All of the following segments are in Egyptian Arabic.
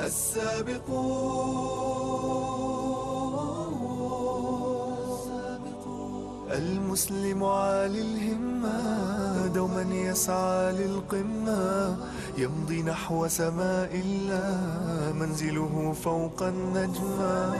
السابقون المسلم عالي الهمة دوما يسعى للقمة يمضي نحو سماء الله منزله فوق النجمة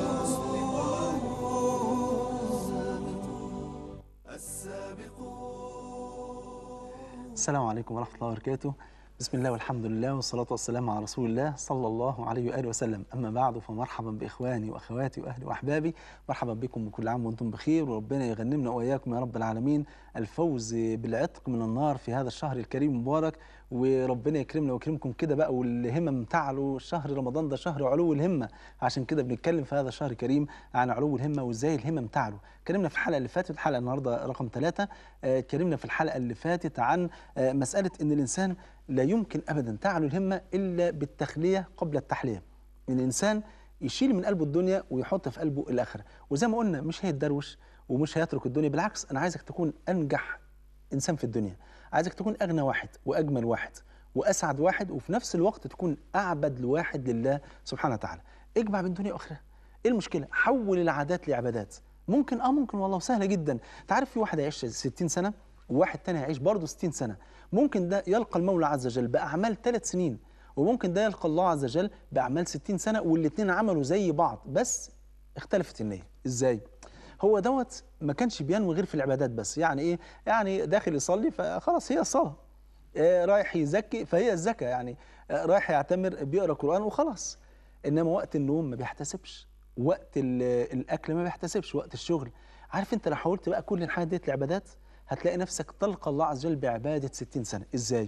السلام عليكم ورحمة الله وبركاته بسم الله والحمد لله والصلاة والسلام على رسول الله صلى الله عليه وآله وسلم أما بعد فمرحبا بإخواني وأخواتي وأهلي وأحبابي مرحبا بكم وكل عام وأنتم بخير وربنا يغنمنا وإياكم يا رب العالمين الفوز بالعتق من النار في هذا الشهر الكريم المبارك وربنا يكرمنا ويكرمكم كده بقى والهمم تعلو شهر رمضان ده شهر علو الهمة عشان كده بنتكلم في هذا الشهر الكريم عن علو الهمة وإزاي الهمم تعلو اتكلمنا في الحلقة اللي فاتت الحلقة النهاردة رقم ثلاثة اتكلمنا في الحلقة اللي فاتت عن آه، مسألة إن الإنسان لا يمكن أبدا تعلو الهمة إلا بالتخلية قبل التحلية إن الإنسان يشيل من قلبه الدنيا ويحط في قلبه الآخرة وزي ما قلنا مش هيتدروش ومش هيترك الدنيا بالعكس أنا عايزك تكون أنجح إنسان في الدنيا عايزك تكون أغنى واحد وأجمل واحد وأسعد واحد وفي نفس الوقت تكون أعبد لواحد لله سبحانه وتعالى اجمع بين دنيا وآخرة إيه المشكلة؟ حول العادات لعبادات ممكن اه ممكن والله سهله جدا تعرف في واحد هيعيش 60 سنه وواحد تاني هيعيش برضه 60 سنه ممكن ده يلقى المولى عز وجل باعمال ثلاث سنين وممكن ده يلقى الله عز وجل باعمال 60 سنه والاثنين عملوا زي بعض بس اختلفت النيه ازاي هو دوت ما كانش بينوي غير في العبادات بس يعني ايه يعني داخل يصلي فخلاص هي الصلاه آه رايح يزكي فهي الزكاه يعني آه رايح يعتمر بيقرا قران وخلاص انما وقت النوم ما بيحتسبش وقت ال- الاكل ما بيحتسبش وقت الشغل عارف انت لو حاولت بقى كل الحاجات ديت العبادات هتلاقي نفسك تلقى الله عز وجل بعباده 60 سنه ازاي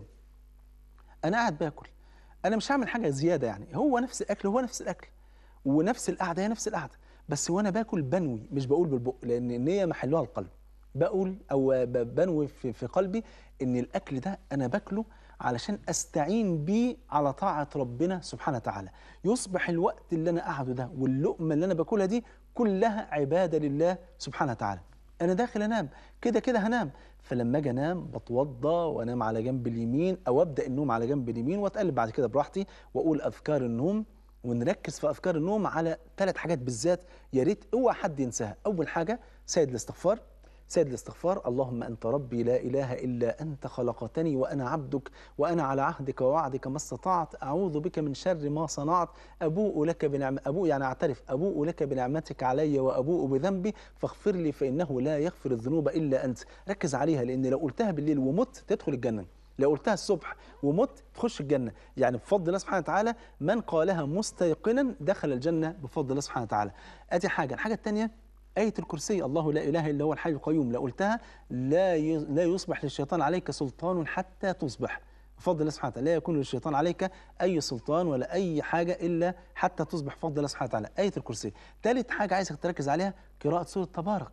انا قاعد باكل انا مش هعمل حاجه زياده يعني هو نفس الاكل هو نفس الاكل ونفس القعده هي نفس القعده بس وانا باكل بنوي مش بقول بالبق لان النيه محلها القلب بقول او ب- بنوي في في قلبي ان الاكل ده انا باكله علشان استعين بيه على طاعه ربنا سبحانه وتعالى يصبح الوقت اللي انا قاعده ده واللقمه اللي انا باكلها دي كلها عباده لله سبحانه وتعالى انا داخل انام كده كده هنام فلما اجي انام بتوضى وانام على جنب اليمين او ابدا النوم على جنب اليمين واتقلب بعد كده براحتي واقول اذكار النوم ونركز في اذكار النوم على ثلاث حاجات بالذات يا ريت اوعى حد ينساها اول حاجه سيد الاستغفار سيد الاستغفار اللهم انت ربي لا اله الا انت خلقتني وانا عبدك وانا على عهدك ووعدك ما استطعت اعوذ بك من شر ما صنعت ابوء لك بنعم ابوء يعني اعترف ابوء لك بنعمتك علي وابوء بذنبي فاغفر لي فانه لا يغفر الذنوب الا انت ركز عليها لان لو قلتها بالليل ومت تدخل الجنه لو قلتها الصبح ومت تخش الجنة يعني بفضل الله سبحانه وتعالى من قالها مستيقنا دخل الجنة بفضل الله سبحانه وتعالى ادي حاجة الحاجة الثانية آية الكرسي الله لا إله إلا هو الحي القيوم لو قلتها لا ي- لا يصبح للشيطان عليك سلطان حتى تصبح بفضل الله سبحانه وتعالى لا يكون للشيطان عليك أي سلطان ولا أي حاجة إلا حتى تصبح بفضل الله سبحانه وتعالى آية الكرسي ثالث حاجة عايزك تركز عليها قراءة سورة تبارك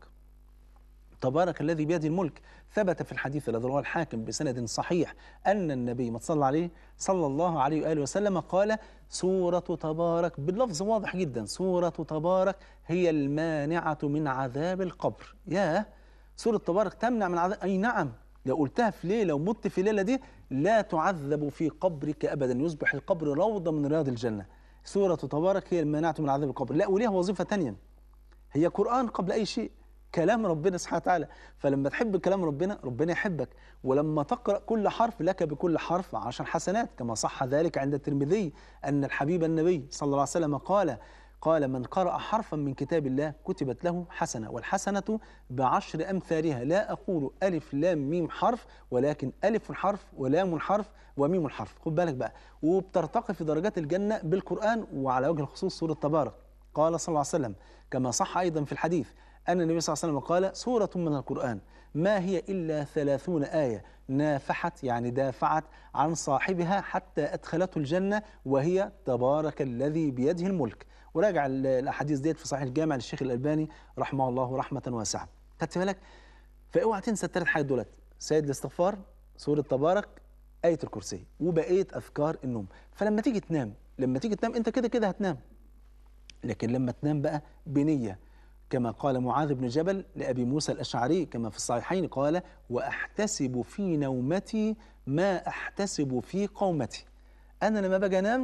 تبارك الذي بيده الملك ثبت في الحديث الذي رواه الحاكم بسند صحيح أن النبي ما صلى عليه صلى الله عليه وآله وسلم قال سورة تبارك باللفظ واضح جدا سورة تبارك هي المانعة من عذاب القبر ياه سورة تبارك تمنع من عذاب أي نعم لو قلتها في ليلة ومت في الليلة دي لا تعذب في قبرك أبدا يصبح القبر روضة من رياض الجنة سورة تبارك هي المانعة من عذاب القبر لا وليها وظيفة تانية هي قرآن قبل أي شيء كلام ربنا سبحانه وتعالى فلما تحب كلام ربنا ربنا يحبك ولما تقرأ كل حرف لك بكل حرف عشر حسنات كما صح ذلك عند الترمذي أن الحبيب النبي صلى الله عليه وسلم قال قال من قرأ حرفا من كتاب الله كتبت له حسنة والحسنة بعشر أمثالها لا أقول ألف لام ميم حرف ولكن ألف حرف ولام حرف وميم حرف خد بالك بقى وبترتقي في درجات الجنة بالقرآن وعلى وجه الخصوص سورة تبارك قال صلى الله عليه وسلم كما صح أيضا في الحديث أن النبي صلى الله عليه وسلم قال سورة من القرآن ما هي إلا ثلاثون آية نافحت يعني دافعت عن صاحبها حتى أدخلته الجنة وهي تبارك الذي بيده الملك وراجع ال- الأحاديث ديت في صحيح الجامع للشيخ الألباني رحمه الله رحمة واسعة خدت بالك فاوعى تنسى الثلاث حاجات دولت سيد الاستغفار سورة تبارك آية الكرسي وبقية أذكار النوم فلما تيجي تنام لما تيجي تنام أنت كده كده هتنام لكن لما تنام بقى بنية كما قال معاذ بن جبل لأبي موسى الأشعري كما في الصحيحين قال وأحتسب في نومتي ما أحتسب في قومتي أنا لما باجي أنام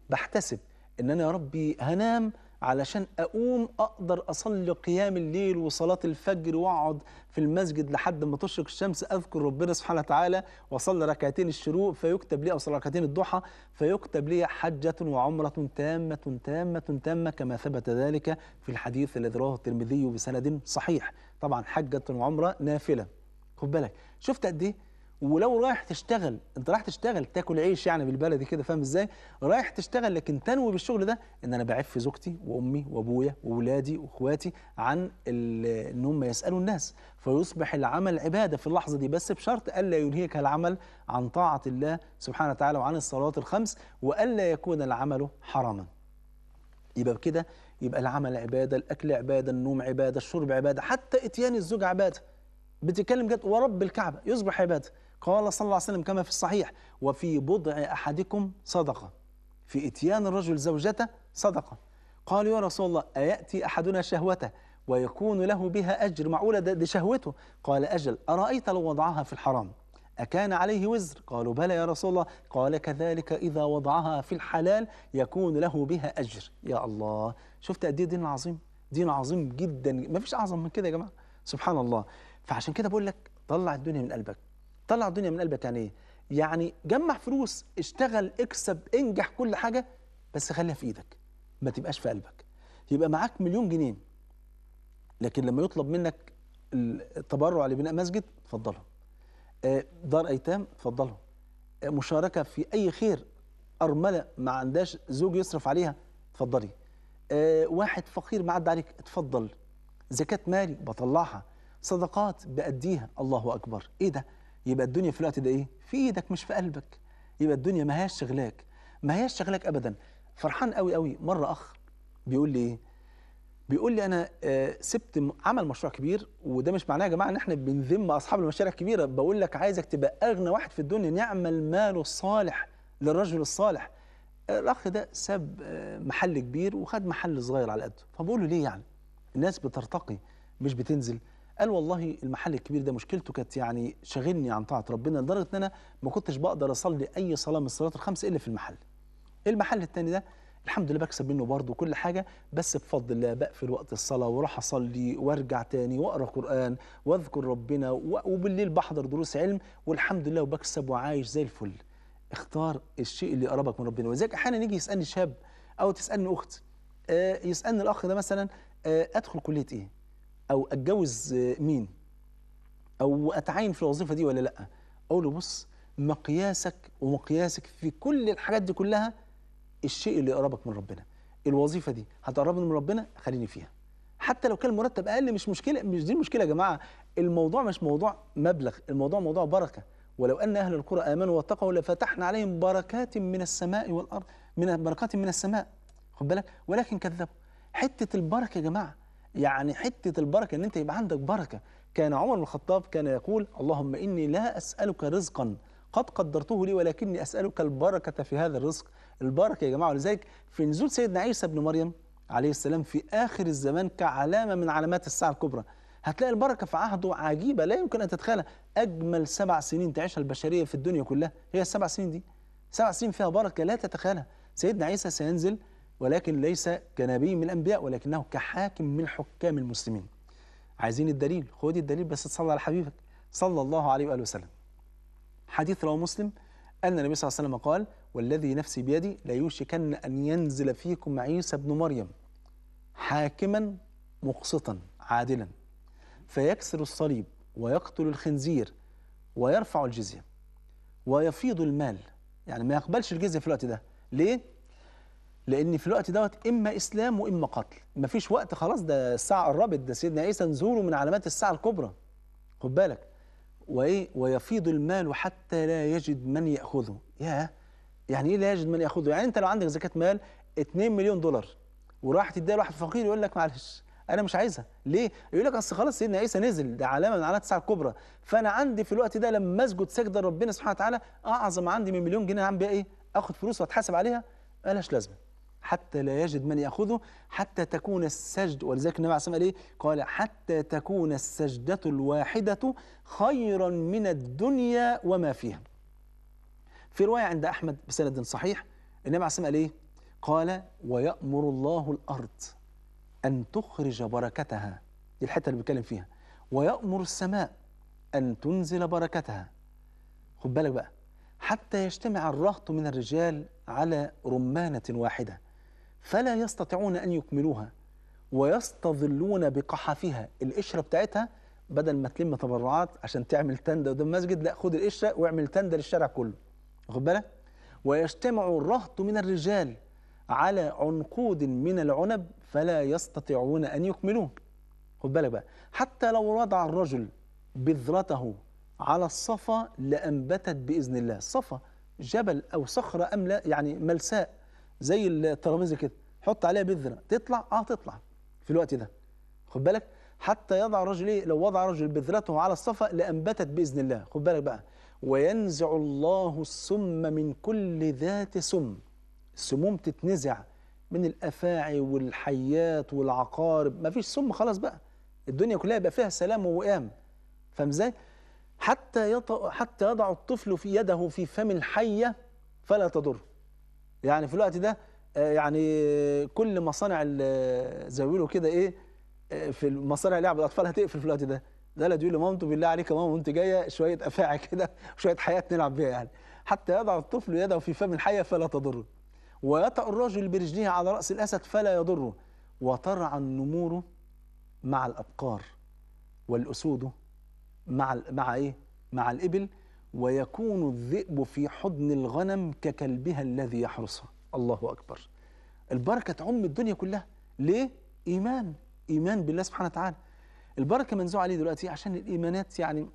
بحتسب ان انا يا ربي هنام علشان اقوم اقدر اصلي قيام الليل وصلاه الفجر واقعد في المسجد لحد ما تشرق الشمس اذكر ربنا سبحانه وتعالى واصلي ركعتين الشروق فيكتب لي او صلي ركعتين الضحى فيكتب لي حجه وعمره تامه تامه تامه كما ثبت ذلك في الحديث الذي رواه الترمذي بسند صحيح طبعا حجه وعمره نافله خد بالك شفت قد ايه ولو رايح تشتغل انت رايح تشتغل تاكل عيش يعني بالبلدي كده فاهم ازاي رايح تشتغل لكن تنوي بالشغل ده ان انا بعف زوجتي وامي وابويا واولادي واخواتي عن ال- ان هم يسالوا الناس فيصبح العمل عباده في اللحظه دي بس بشرط الا ينهيك العمل عن طاعه الله سبحانه وتعالى وعن الصلوات الخمس والا يكون العمل حراما يبقى بكده يبقى العمل عباده الاكل عباده النوم عباده الشرب عباده حتى اتيان الزوج عباده بتتكلم جد ورب الكعبه يصبح عباده قال صلى الله عليه وسلم كما في الصحيح وفي بضع احدكم صدقه في اتيان الرجل زوجته صدقه قالوا يا رسول الله اياتي احدنا شهوته ويكون له بها اجر معقوله ده دي شهوته قال اجل ارايت لو وضعها في الحرام أكان عليه وزر؟ قالوا بلى يا رسول الله قال كذلك إذا وضعها في الحلال يكون له بها أجر يا الله شفت قد إيه دين عظيم دين عظيم جدا ما فيش أعظم من كده يا جماعة سبحان الله فعشان كده بقول لك طلع الدنيا من قلبك طلع الدنيا من قلبك يعني إيه يعني جمع فلوس اشتغل اكسب انجح كل حاجة بس خليها في إيدك ما تبقاش في قلبك يبقى معاك مليون جنيه لكن لما يطلب منك التبرع لبناء مسجد اتفضلها آه، دار ايتام اتفضلوا آه، مشاركه في اي خير ارمله ما عندهاش زوج يصرف عليها اتفضلي آه، واحد فقير معدي عليك اتفضل زكاه مالي بطلعها صدقات باديها الله اكبر ايه ده يبقى الدنيا في الوقت ده ايه في ايدك مش في قلبك يبقى الدنيا ما هياش شغلاك ما هياش شغلاك ابدا فرحان قوي قوي مره اخ بيقول لي ايه بيقول لي انا آه، سبت م- عمل مشروع كبير وده مش معناه يا جماعه ان احنا بنذم اصحاب المشاريع الكبيره بقول لك عايزك تبقى اغنى واحد في الدنيا نعم المال الصالح للرجل الصالح آه، الاخ ده ساب آه، محل كبير وخد محل صغير على قده فبقول له ليه يعني الناس بترتقي مش بتنزل قال والله المحل الكبير ده مشكلته كانت يعني شاغلني عن طاعه ربنا لدرجه ان انا ما كنتش بقدر اصلي اي صلاه من الصلاه الخمس الا في المحل المحل التاني ده الحمد لله بكسب منه برضه كل حاجة بس بفضل الله بقفل وقت الصلاة وراح أصلي وارجع تاني وأقرأ قرآن وأذكر ربنا و- وبالليل بحضر دروس علم والحمد لله وبكسب وعايش زي الفل اختار الشيء اللي يقربك من ربنا ولذلك أحيانا يجي يسألني شاب أو تسألني أخت آه، يسألني الأخ ده مثلا آه، أدخل كلية إيه أو أتجوز آه، مين او اتعين في الوظيفه دي ولا لا اقول له بص مقياسك ومقياسك في كل الحاجات دي كلها الشيء اللي يقربك من ربنا الوظيفه دي هتقربني من ربنا خليني فيها حتى لو كان المرتب اقل مش مشكله مش دي المشكله يا جماعه الموضوع مش موضوع مبلغ الموضوع موضوع بركه ولو ان اهل القرى امنوا واتقوا لفتحنا عليهم بركات من السماء والارض من بركات من السماء خد بالك ولكن كذبوا حته البركه يا جماعه يعني حته البركه ان انت يبقى عندك بركه كان عمر بن الخطاب كان يقول اللهم اني لا اسالك رزقا قد قدرته لي ولكني اسالك البركه في هذا الرزق البركه يا جماعه ولذلك في نزول سيدنا عيسى بن مريم عليه السلام في اخر الزمان كعلامه من علامات الساعه الكبرى هتلاقي البركه في عهده عجيبه لا يمكن ان تتخيلها اجمل سبع سنين تعيشها البشريه في الدنيا كلها هي السبع سنين دي سبع سنين فيها بركه لا تتخيلها سيدنا عيسى سينزل ولكن ليس كنبي من الانبياء ولكنه كحاكم من حكام المسلمين عايزين الدليل خد الدليل بس تصلي على حبيبك صلى الله عليه واله وسلم حديث رواه مسلم ان النبي صلى الله عليه وسلم قال والذي نفسي بيدي ليوشكن ان ينزل فيكم عيسى ابن مريم حاكما مقسطا عادلا فيكسر الصليب ويقتل الخنزير ويرفع الجزيه ويفيض المال يعني ما يقبلش الجزيه في الوقت ده ليه لان في الوقت دوت اما اسلام واما قتل مفيش وقت خلاص ده الساعه قربت ده سيدنا عيسى نزوله من علامات الساعه الكبرى خد بالك وايه ويفيض المال حتى لا يجد من ياخذه يا يعني ايه لا يجد من ياخذه يعني انت لو عندك زكاه مال 2 مليون دولار وراح تديها لواحد فقير يقول لك معلش انا مش عايزها ليه يقول لك اصل خلاص سيدنا عيسى نزل ده علامه من علامات الساعه الكبرى فانا عندي في الوقت ده لما اسجد سجده لربنا سبحانه وتعالى اعظم عندي من مليون جنيه اعمل بيها ايه اخد فلوس واتحاسب عليها مالهاش لازمه حتى لا يجد من ياخذه حتى تكون السجد ولذلك النبي عليه الصلاه والسلام قال ايه؟ قال حتى تكون السجده الواحده خيرا من الدنيا وما فيها. في روايه عند احمد بسند صحيح النبي عليه الصلاه والسلام قال ايه؟ قال ويأمر الله الأرض أن تخرج بركتها دي الحتة اللي بيتكلم فيها ويأمر السماء أن تنزل بركتها خد بالك بقى حتى يجتمع الرهط من الرجال على رمانة واحدة فلا يستطيعون أن يكملوها ويستظلون بقحفها القشرة بتاعتها بدل ما تلم تبرعات عشان تعمل تندة قدام المسجد لا خد القشرة واعمل تندة للشارع كله واخد بالك ويجتمع الرهط من الرجال على عنقود من العنب فلا يستطيعون أن يكملوه خد بالك بقى حتى لو وضع الرجل بذرته على الصفا لأنبتت بإذن الله الصفا جبل أو صخرة أملة يعني ملساء زي الترابيزة كده حط عليها بذرة تطلع اه تطلع في الوقت ده خد بالك حتى يضع الرجل ايه لو وضع رجل بذرته على الصفا لأنبتت بإذن الله خد بالك بقى وينزع الله السم من كل ذات سم السموم تتنزع من الافاعي والحيات والعقارب ما فيش سم خلاص بقى الدنيا كلها يبقى فيها سلام ووئام فاهم ازاي حتى يط... حتى يضع الطفل في يده في فم الحيه فلا تضر يعني في الوقت ده آه، يعني كل مصانع ال- زي ما بيقولوا كده ايه آه، في مصانع لعب الاطفال هتقفل في الوقت ده ده لا تقول لمامته بالله عليك يا ماما وانت جايه شويه افاعي كده وشويه حياه نلعب بيها يعني حتى يضع الطفل يده في فم الحيه فلا تضره ويطأ الرجل برجله على رأس الأسد فلا يضره وترعى النمور مع الأبقار والأسود مع ال- مع إيه؟ مع الإبل ويكون الذئب في حضن الغنم ككلبها الذي يحرسها الله أكبر البركة تعم الدنيا كلها ليه؟ إيمان إيمان بالله سبحانه وتعالى البركة منزوع عليه دلوقتي عشان الإيمانات يعني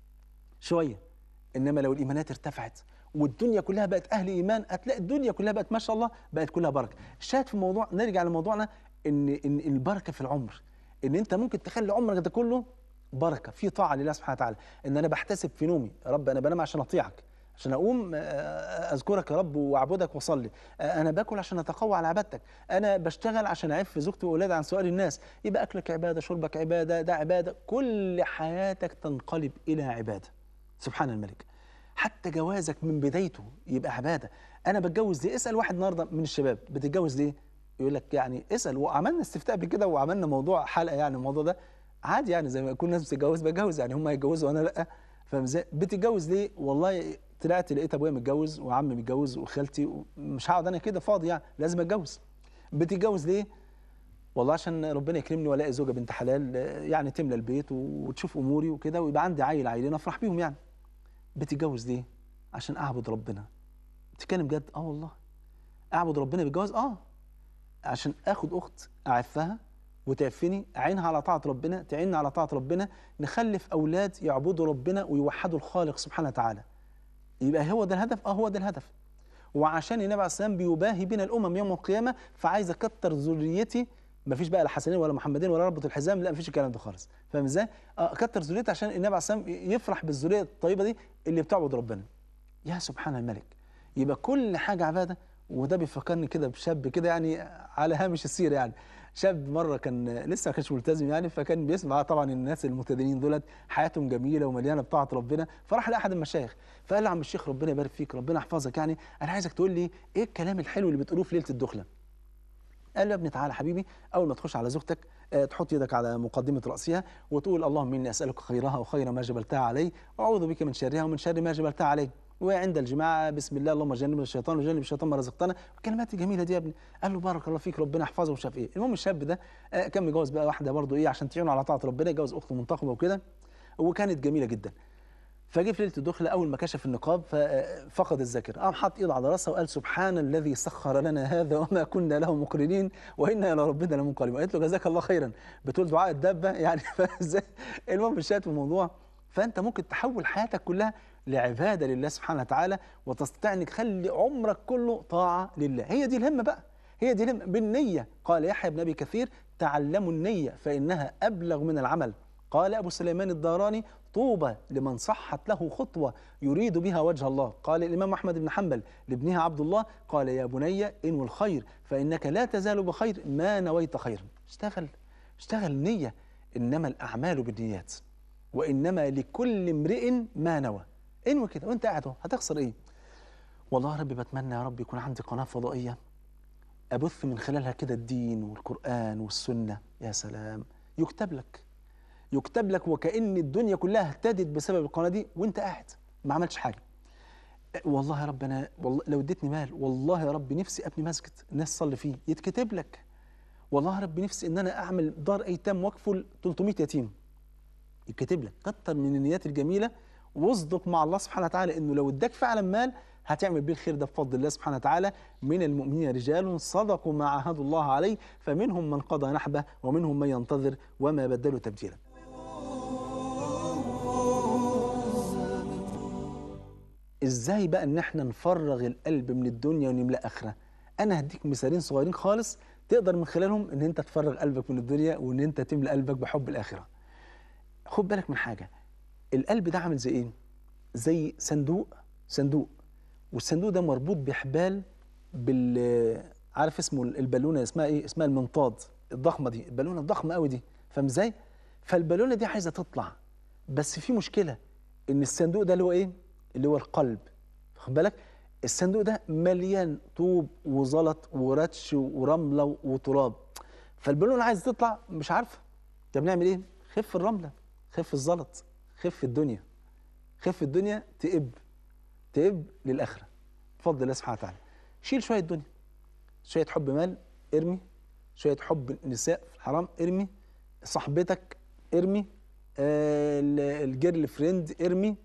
شوية إنما لو الإيمانات ارتفعت والدنيا كلها بقت أهل إيمان هتلاقي الدنيا كلها بقت ما شاء الله بقت كلها بركة الشاهد في الموضوع نرجع لموضوعنا إن إن البركة في العمر إن أنت ممكن تخلي عمرك ده كله بركة في طاعة لله سبحانه وتعالى إن أنا بحتسب في نومي يا رب أنا بنام عشان أطيعك عشان أقوم آه، أذكرك يا رب وأعبدك وأصلي آه، أنا باكل عشان أتقوى على عبادتك أنا بشتغل عشان أعف زوجتي وأولادي عن سؤال الناس يبقى أكلك عبادة شربك عبادة ده عبادة كل حياتك تنقلب إلى عبادة سبحان الملك حتى جوازك من بدايته يبقى عباده انا بتجوز ليه اسال واحد النهارده من الشباب بتتجوز ليه يقول لك يعني اسال وعملنا استفتاء بكده وعملنا موضوع حلقه يعني الموضوع ده عادي يعني زي ما يكون الناس بتتجوز بتجوز يعني هم هيتجوزوا وانا لا فاهم ازاي بتتجوز ليه والله طلعت لقيت ابويا متجوز وعمي متجوز وخالتي مش هقعد انا كده فاضي يعني لازم اتجوز بتتجوز ليه والله عشان ربنا يكرمني والاقي زوجه بنت حلال آه، يعني تملى البيت وتشوف اموري وكده ويبقى عندي عيل عيلين افرح بيهم يعني بتتجوز ليه؟ عشان اعبد ربنا بتتكلم جد اه والله اعبد ربنا بالجواز اه عشان اخد اخت اعفها وتعفني اعينها على طاعه ربنا تعيننا على طاعه ربنا نخلف اولاد يعبدوا ربنا ويوحدوا الخالق سبحانه وتعالى يبقى هو ده الهدف اه هو ده الهدف وعشان النبي عليه السلام بيباهي بنا الامم يوم القيامه فعايز اكتر ذريتي مفيش بقى لا حسنين ولا محمدين ولا ربط الحزام لا مفيش الكلام ده خالص فاهم ازاي؟ اه اكتر ذريتي عشان النبي عليه السلام يفرح بالذريه الطيبه دي اللي بتعبد ربنا يا سبحان الملك يبقى كل حاجه عباده وده بيفكرني كده بشاب كده يعني على هامش السيره يعني شاب مره كان لسه ما كانش ملتزم يعني فكان بيسمع طبعا الناس المتدينين دولت حياتهم جميله ومليانه بطاعه ربنا فراح لاحد المشايخ فقال له يا عم الشيخ ربنا يبارك فيك ربنا يحفظك يعني انا عايزك تقول لي ايه الكلام الحلو اللي بتقولوه في ليله الدخله قال له يا ابني تعالى حبيبي اول ما تخش على زوجتك آه، تحط يدك على مقدمه راسها وتقول اللهم اني اسالك خيرها وخير ما جبلتها علي واعوذ بك من شرها ومن شر ما جبلتها علي وعند الجماعه بسم الله اللهم جنبنا الشيطان وجنب الشيطان ما رزقتنا الكلمات الجميله دي يا ابني قال له بارك الله فيك ربنا يحفظه ومش عارف ايه المهم الشاب ده آه، كان متجوز بقى واحده برضه ايه عشان تعينه على طاعه ربنا يتجوز اخته منتخبه وكده وكانت جميله جدا فجه في ليله الدخله اول ما كشف النقاب ففقد الذاكره قام حط ايده على راسها وقال سبحان الذي سخر لنا هذا وما كنا له مقرنين وانا الى ربنا لمنقلبون قالت له جزاك الله خيرا بتقول دعاء الدابه يعني فاهم ازاي المهم الشاهد في الموضوع فانت ممكن تحول حياتك كلها لعباده لله سبحانه وتعالى وتستطيع انك تخلي عمرك كله طاعه لله هي دي الهمه بقى هي دي الهمه بالنيه قال يحيى بن ابي كثير تعلموا النيه فانها ابلغ من العمل قال ابو سليمان الداراني طوبى لمن صحت له خطوه يريد بها وجه الله قال الامام احمد بن حنبل لابنها عبد الله قال يا بني انو الخير فانك لا تزال بخير ما نويت خيرا اشتغل اشتغل نيه انما الاعمال بالنيات وانما لكل امرئ ما نوى انوي كده وانت قاعد اهو هتخسر ايه والله يا رب بتمنى يا رب يكون عندي قناه فضائيه ابث من خلالها كده الدين والقران والسنه يا سلام يكتب لك يكتب لك وكأن الدنيا كلها اهتدت بسبب القناه دي وانت قاعد ما عملتش حاجه والله يا رب انا والله لو اديتني مال والله يا رب نفسي ابني مسجد الناس تصلي فيه يتكتب لك والله يا رب نفسي ان انا اعمل دار ايتام واكفل 300 يتيم يتكتب لك كتر من النيات الجميله واصدق مع الله سبحانه وتعالى انه لو اداك فعلا مال هتعمل بيه الخير ده بفضل الله سبحانه وتعالى من المؤمنين رجال صدقوا ما عاهدوا الله عليه فمنهم من قضى نحبه ومنهم من ينتظر وما بدلوا تبديلا ازاي بقى ان احنا نفرغ القلب من الدنيا ونملأ اخره انا هديك مثالين صغيرين خالص تقدر من خلالهم ان انت تفرغ قلبك من الدنيا وان انت تملأ قلبك بحب الاخره خد بالك من حاجه القلب ده عامل زي ايه زي صندوق صندوق والصندوق ده مربوط بحبال بال عارف اسمه البالونه اسمها ايه اسمها المنطاد الضخمه دي البالونه الضخمه قوي دي فاهم ازاي فالبالونه دي عايزه تطلع بس في مشكله ان الصندوق ده اللي هو ايه اللي هو القلب خد بالك الصندوق ده مليان طوب وزلط ورتش ورمله وتراب فالبالونه عايزه تطلع مش عارفه طب نعمل ايه خف الرمله خف الزلط خف الدنيا خف الدنيا تقب تقب للاخره بفضل الله سبحانه وتعالى شيل شويه دنيا شويه حب مال ارمي شويه حب نساء في الحرام ارمي صاحبتك ارمي آه الجيرل فريند ارمي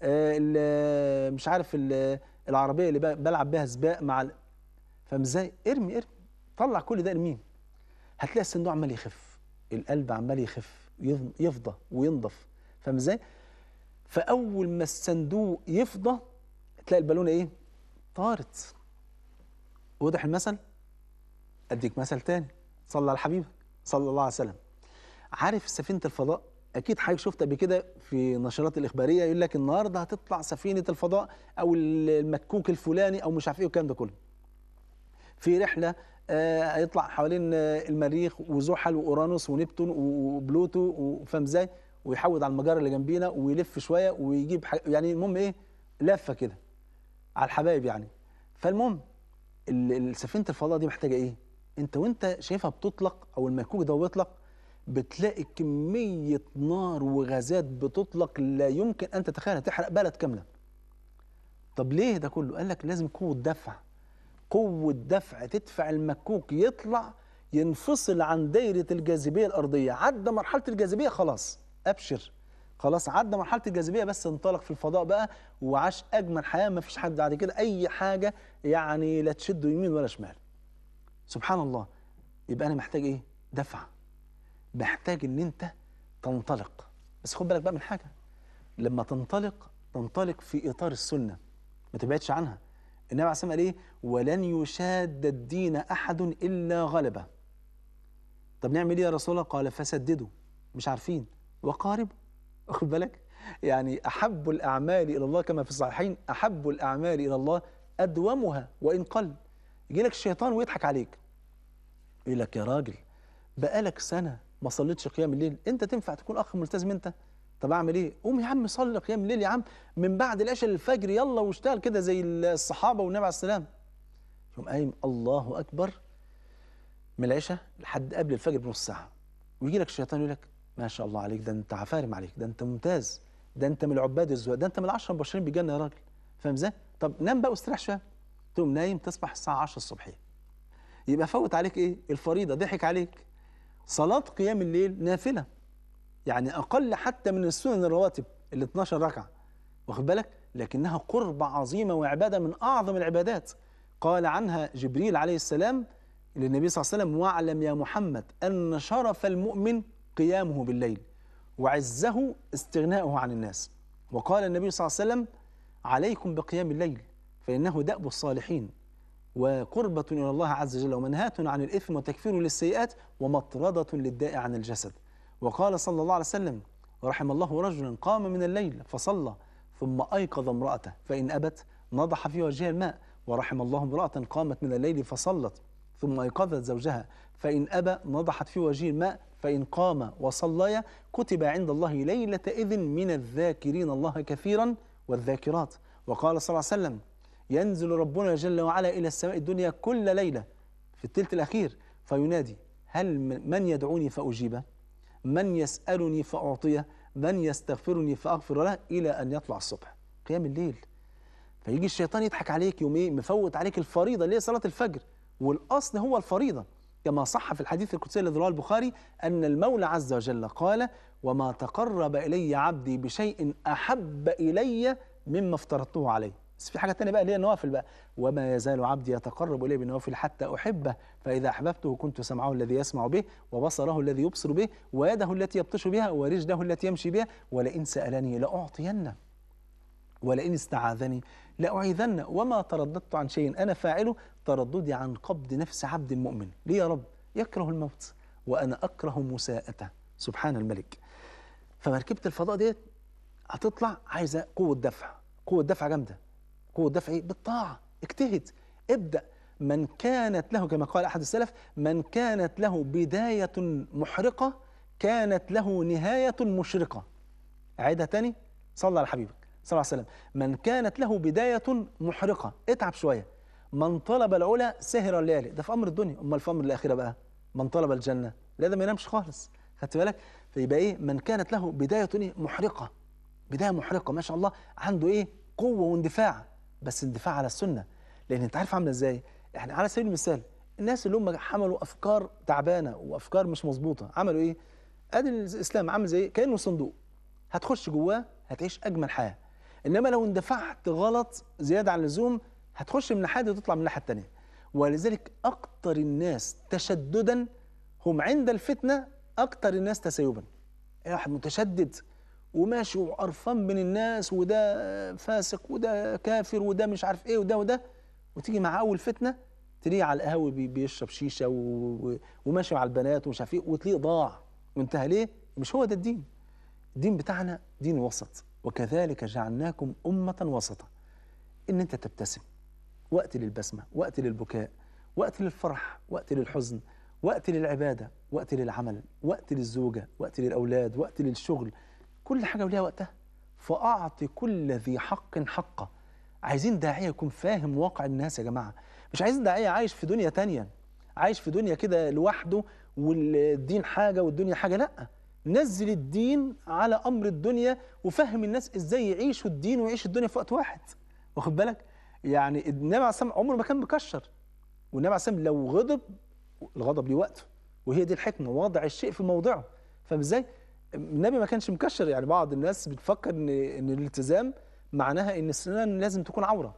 آه مش عارف العربيه اللي بلعب بيها سباق مع ال... فاهم ازاي ارمي ارمي طلع كل ده ارميه هتلاقي الصندوق عمال يخف القلب عمال يخف يفضى وينضف فاهم ازاي فاول ما الصندوق يفضى تلاقي البالونه ايه طارت واضح المثل اديك مثل تاني صلى على حبيبك صلى الله عليه وسلم عارف سفينه الفضاء اكيد حضرتك شفت قبل كده في النشرات الاخباريه يقول لك النهارده هتطلع سفينه الفضاء او المكوك الفلاني او مش عارف ايه والكلام ده كله في رحله هيطلع آه حوالين آه المريخ وزحل واورانوس ونبتون وبلوتو وفاهم ازاي ويحود على المجره اللي جنبينا ويلف شويه ويجيب حاجة يعني المهم ايه لفه كده على الحبايب يعني فالمهم سفينه الفضاء دي محتاجه ايه انت وانت شايفها بتطلق او المكوك ده بيطلق بتلاقي كميه نار وغازات بتطلق لا يمكن ان تتخيلها تحرق بلد كامله طب ليه ده كله قال لك لازم قوه دفع قوه دفع تدفع المكوك يطلع ينفصل عن دايره الجاذبيه الارضيه عدى مرحله الجاذبيه خلاص ابشر خلاص عدى مرحله الجاذبيه بس انطلق في الفضاء بقى وعاش اجمل حياه ما فيش حد بعد كده اي حاجه يعني لا تشده يمين ولا شمال سبحان الله يبقى انا محتاج ايه دفع محتاج ان انت تنطلق بس خد بالك بقى من حاجه لما تنطلق تنطلق في اطار السنه ما تبعدش عنها النبي عليه الصلاه والسلام قال ايه ولن يشاد الدين احد الا غلبه طب نعمل ايه يا رسول الله قال فسددوا مش عارفين وقاربوا واخد بالك يعني احب الاعمال الى الله كما في الصحيحين احب الاعمال الى الله ادومها وان قل يجي لك الشيطان ويضحك عليك يقول لك يا راجل بقالك سنه ما صليتش قيام الليل انت تنفع تكون اخ ملتزم انت طب اعمل ايه قوم يا عم صلي قيام الليل يا عم من بعد العشاء للفجر يلا واشتغل كده زي الصحابه والنبي عليه السلام يقوم قايم الله اكبر من العشاء لحد قبل الفجر بنص ساعه ويجي لك الشيطان يقول لك ما شاء الله عليك ده انت عفارم عليك ده انت ممتاز ده انت من العباد الزهاد ده انت من العشرة المبشرين بالجنه يا راجل فاهم ازاي؟ طب نام بقى واستريح شويه تقوم نايم تصبح الساعه 10 الصبحيه يبقى فوت عليك ايه؟ الفريضه ضحك عليك صلاه قيام الليل نافله يعني اقل حتى من السنن الرواتب ال 12 ركعه واخد بالك؟ لكنها قربة عظيمة وعبادة من أعظم العبادات قال عنها جبريل عليه السلام للنبي صلى الله عليه وسلم واعلم يا محمد أن شرف المؤمن قيامه بالليل وعزه استغناؤه عن الناس وقال النبي صلى الله عليه وسلم عليكم بقيام الليل فإنه دأب الصالحين وقربة إلى الله عز وجل ومنهاة عن الإثم وتكفير للسيئات ومطردة للداء عن الجسد وقال صلى الله عليه وسلم ورحم الله رجلا قام من الليل فصلى ثم أيقظ امرأته فإن أبت نضح في وجهها الماء ورحم الله امرأة قامت من الليل فصلت ثم أيقظت زوجها فإن أبى نضحت في وجهه الماء فإن قام وصليا كتب عند الله ليلة إذن من الذاكرين الله كثيرا والذاكرات وقال صلى الله عليه وسلم ينزل ربنا جل وعلا إلى السماء الدنيا كل ليلة في الثلث الأخير فينادي هل من يدعوني فأجيبه من يسألني فأعطيه من يستغفرني فأغفر له إلى أن يطلع الصبح قيام الليل فيجي الشيطان يضحك عليك يوم ايه مفوت عليك الفريضة اللي هي صلاة الفجر والأصل هو الفريضة كما صح في الحديث القدسي الذي رواه البخاري أن المولى عز وجل قال وما تقرب إلي عبدي بشيء أحب إلي مما افترضته عليه بس في حاجة تانية بقى اللي هي النوافل بقى وما يزال عبدي يتقرب إلي بالنوافل حتى أحبه فإذا أحببته كنت سمعه الذي يسمع به وبصره الذي يبصر به ويده التي يبطش بها ورجله التي يمشي بها ولئن سألني لأعطينه ولئن استعاذني لأعيذن وما ترددت عن شيء أنا فاعله ترددي عن قبض نفس عبد مؤمن ليه يا رب يكره الموت وأنا أكره مساءته سبحان الملك فمركبة الفضاء ديت هتطلع عايزة قوة دفع قوة دفع جامدة قوة دفع ايه بالطاعة اجتهد ابدأ من كانت له كما قال أحد السلف من كانت له بداية محرقة كانت له نهاية مشرقة عيدها تاني صلى على حبيبك صلى الله عليه وسلم من كانت له بداية محرقة اتعب شوية من طلب العلا سهر الليالي ده في أمر الدنيا أمال في أمر الآخرة بقى من طلب الجنة لا ده ما ينامش خالص خدت بالك فيبقى إيه من كانت له بداية إيه محرقة بداية محرقة ما شاء الله عنده إيه قوة واندفاع بس اندفاع على السنة لأن أنت عارف عاملة إزاي إحنا على سبيل المثال الناس اللي هم حملوا أفكار تعبانة وأفكار مش مظبوطة عملوا إيه ادي الاسلام عامل زي كانه صندوق هتخش جواه هتعيش اجمل حياه انما لو اندفعت غلط زياده عن اللزوم هتخش من ناحيه دي وتطلع من الناحيه الثانيه ولذلك اكثر الناس تشددا هم عند الفتنه اكثر الناس تسيبا واحد متشدد وماشي وقرفان من الناس وده فاسق وده كافر وده مش عارف ايه وده وده وتيجي مع اول فتنه تلاقيه على القهوه بي- بيشرب شيشه و... و- وماشي مع البنات ومش عارف ايه وتلاقيه ضاع وانتهى ليه؟ مش هو ده الدين الدين بتاعنا دين وسط وكذلك جعلناكم أمة وسطا إن أنت تبتسم وقت للبسمة وقت للبكاء وقت للفرح وقت للحزن وقت للعبادة وقت للعمل وقت للزوجة وقت للأولاد وقت للشغل كل حاجة وليها وقتها فأعط كل ذي حق حقه عايزين داعية يكون فاهم واقع الناس يا جماعة مش عايزين داعية عايش في دنيا تانية عايش في دنيا كده لوحده والدين حاجة والدنيا حاجة لأ نزل الدين على أمر الدنيا وفهم الناس إزاي يعيشوا الدين ويعيشوا الدنيا في وقت واحد واخد بالك يعني النبي عليه الصلاة والسلام عمره ما كان مكشر والنبي عليه الصلاة والسلام لو غضب الغضب ليه وقته وهي دي الحكمة وضع الشيء في موضعه فاهم ازاي؟ النبي ما كانش مكشر يعني بعض الناس بتفكر ان ان الالتزام معناها ان السنان لازم تكون عوره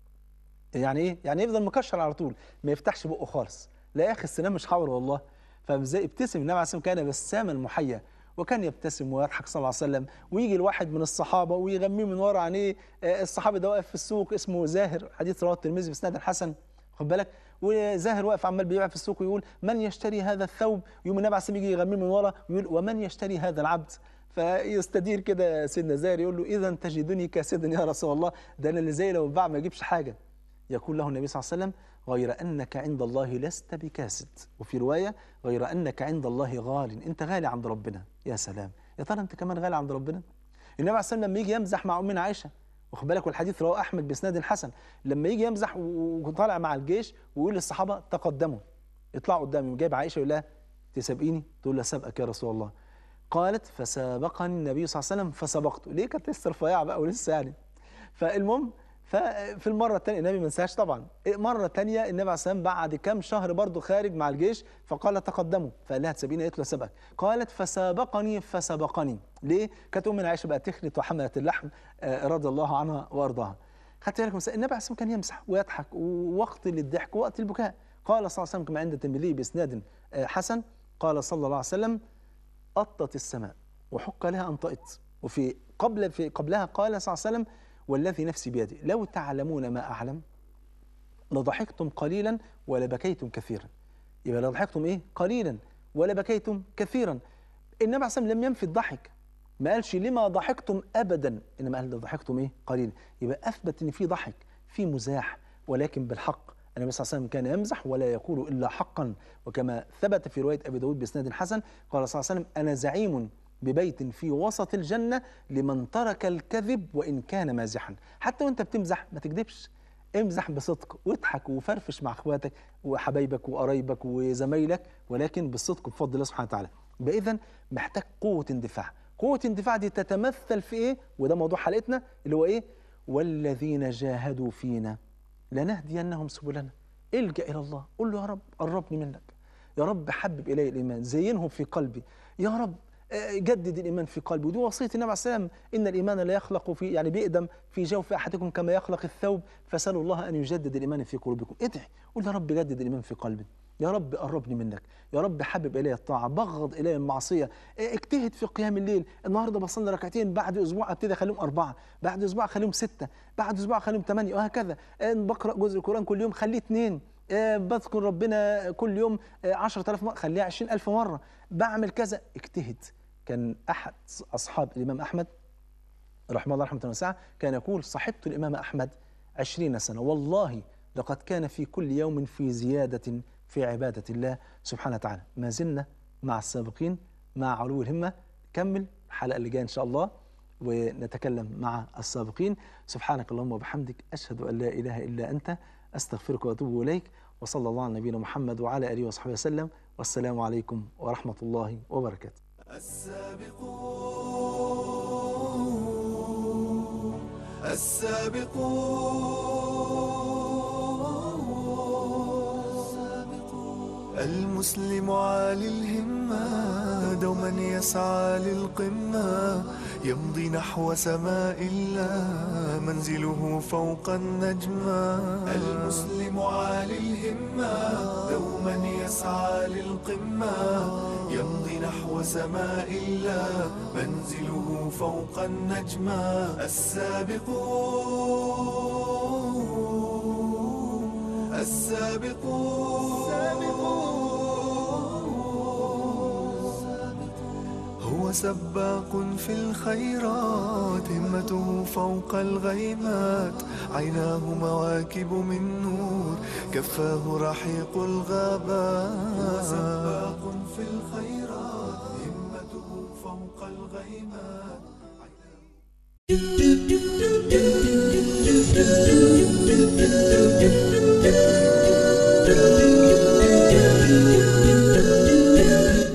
يعني ايه؟ يعني يفضل مكشر على طول ما يفتحش بقه خالص لا يا اخي السنان مش عوره والله فاهم ازاي؟ ابتسم النبي عليه الصلاه والسلام كان بساما محيا وكان يبتسم ويضحك صلى الله عليه وسلم ويجي الواحد من الصحابه ويغميه من ورا عينيه آه، الصحابي ده واقف في السوق اسمه زاهر حديث رواه الترمذي باسناد حسن خد بالك وزاهر واقف عمال بيبيع في السوق ويقول من يشتري هذا الثوب يوم النبي عليه الصلاه والسلام يجي يغميه من ورا ويقول ومن يشتري هذا العبد فيستدير كده سيدنا زاهر يقول له اذا تجدني كاسدا يا رسول الله ده انا اللي زي لو باع ما يجيبش حاجه يقول له النبي صلى الله عليه وسلم غير انك عند الله لست بكاسد وفي روايه غير انك عند الله غال انت غالي عند ربنا يا سلام يا ترى انت كمان غالي عند ربنا النبي عليه الصلاه والسلام لما يجي يمزح مع امنا عائشه واخد بالك والحديث رواه احمد باسناد حسن لما يجي يمزح وطالع مع الجيش ويقول للصحابه تقدموا اطلعوا قدامي جايب عائشه يقول لها تسابقيني تقول لها سابقك يا رسول الله قالت فسابقني النبي صلى الله عليه وسلم فسبقته ليه كانت لسه رفيعه بقى ولسه يعني فالمهم ففي المرة الثانية النبي ما انساهاش طبعا مرة تانية النبي عليه الصلاة والسلام بعد كام شهر برضه خارج مع الجيش فقال تقدموا فقال لها تسابيني قالت له سبقك قالت فسابقني فسبقني ليه؟ كانت أم عائشة بقى تخنت وحملت اللحم آه، رضي الله عنها وأرضاها خدت بالك مثلا النبي عليه الصلاة والسلام كان يمسح ويضحك ووقت للضحك ووقت البكاء قال صلى الله عليه وسلم كما عند الترمذي بإسناد آه، حسن قال صلى الله عليه وسلم أطت السماء وحق لها أن طئت وفي قبل في قبلها قال صلى الله عليه وسلم والذي نفسي بيده لو تعلمون ما أعلم لضحكتم قليلا ولبكيتم كثيرا يبقى لضحكتم إيه قليلا ولبكيتم كثيرا النبي عليه الصلاة والسلام لم ينفي الضحك ما قالش لما ضحكتم أبدا إنما قال ضحكتم إيه قليلا يبقى أثبت إن في ضحك في مزاح ولكن بالحق النبي صلى الله عليه وسلم كان يمزح ولا يقول إلا حقا وكما ثبت في رواية أبي داود بإسناد حسن قال صلى الله عليه وسلم أنا زعيم ببيت في وسط الجنة لمن ترك الكذب وإن كان مازحا حتى وانت بتمزح ما تكذبش امزح بصدق واضحك وفرفش مع اخواتك وحبايبك وقرايبك وزمايلك ولكن بالصدق بفضل الله سبحانه وتعالى يبقى اذا محتاج قوه اندفاع قوه اندفاع دي تتمثل في ايه وده موضوع حلقتنا اللي هو ايه والذين جاهدوا فينا لنهدينهم سبلنا الجا الى الله قول له يا رب قربني منك يا رب حبب الي الايمان زينه في قلبي يا رب آه، جدد الايمان في قلبي ودي وصيه النبي عليه السلام ان الايمان لا يخلق في يعني بيقدم في جوف احدكم كما يخلق الثوب فسالوا الله ان يجدد الايمان في قلوبكم ادعي قول يا رب جدد الايمان في قلبي يا رب قربني منك يا رب حبب الي الطاعه بغض الي المعصيه آه، اجتهد في قيام الليل النهارده بصلي ركعتين بعد اسبوع ابتدي اخليهم اربعه بعد اسبوع اخليهم سته بعد اسبوع اخليهم ثمانيه وهكذا آه، بقرا جزء القران كل يوم خليه اثنين آه، بذكر ربنا كل يوم آه، 10000 مرة خليها 20000 مرة بعمل كذا اجتهد كان أحد أصحاب الإمام أحمد رحمه الله رحمة واسعة كان يقول صحبت الإمام أحمد عشرين سنة والله لقد كان في كل يوم في زيادة في عبادة الله سبحانه وتعالى ما زلنا مع السابقين مع علو الهمة كمل الحلقة اللي جاية إن شاء الله ونتكلم مع السابقين سبحانك اللهم وبحمدك أشهد أن لا إله إلا أنت أستغفرك وأتوب إليك وصلى الله على نبينا محمد وعلى آله وصحبه وسلم والسلام عليكم ورحمة الله وبركاته السابقون السابقون المسلم عالي الهمة دوما يسعى للقمة يمضي نحو سماء الله منزله فوق النجمة المسلم عالي الهمة دوما يسعى للقمة يمضي نحو سماء الله منزله فوق النجمة السابقون السابقون هو سباق في الخيرات همته فوق الغيمات عيناه مواكب من نور كفاه رحيق الغابات هو سباق في الخيرات همته فوق الغيمات عيناه